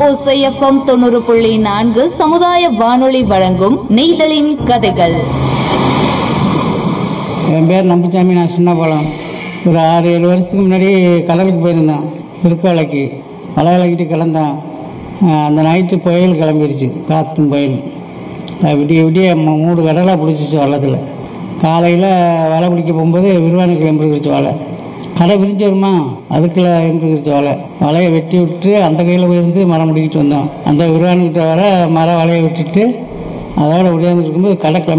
ஓசைஎஃப்எம் தொண்ணூறு புள்ளி நான்கு சமுதாய வானொலி வழங்கும் நெய்தலின் கதைகள் என் பேர் நம்பிச்சாமி நான் சின்ன பழம் ஒரு ஆறு ஏழு வருஷத்துக்கு முன்னாடி கடலுக்கு போயிருந்தேன் திருக்கோலைக்கு வலை விளக்கிட்டு கிளந்தேன் அஹ் அந்த நைட்டு புயல் கிளம்பிருச்சு காற்றும் புயல் அஹ் விடிய விடிய ம- மூணு கடலாக பிடிச்சிச்சு வள்ளத்தில் காலையில் வலை பிடிக்க போகும்போது விரிவானுக்கு எம்பிருக்கிச்சு வலை கடை பிரிஞ்சு வருமா அதுக்குள்ள எம்பிருக்கிச்சு வலை வலையை வெட்டி விட்டு அந்த கையில் போயிருந்து மரம் முடிக்கிட்டு வந்தோம் அந்த விரிவானுக்கிட்ட வர மர வலையை விட்டுட்டு அதோட ஒடியாந்துட்டு இருக்கும்போது கடை கிளம்பி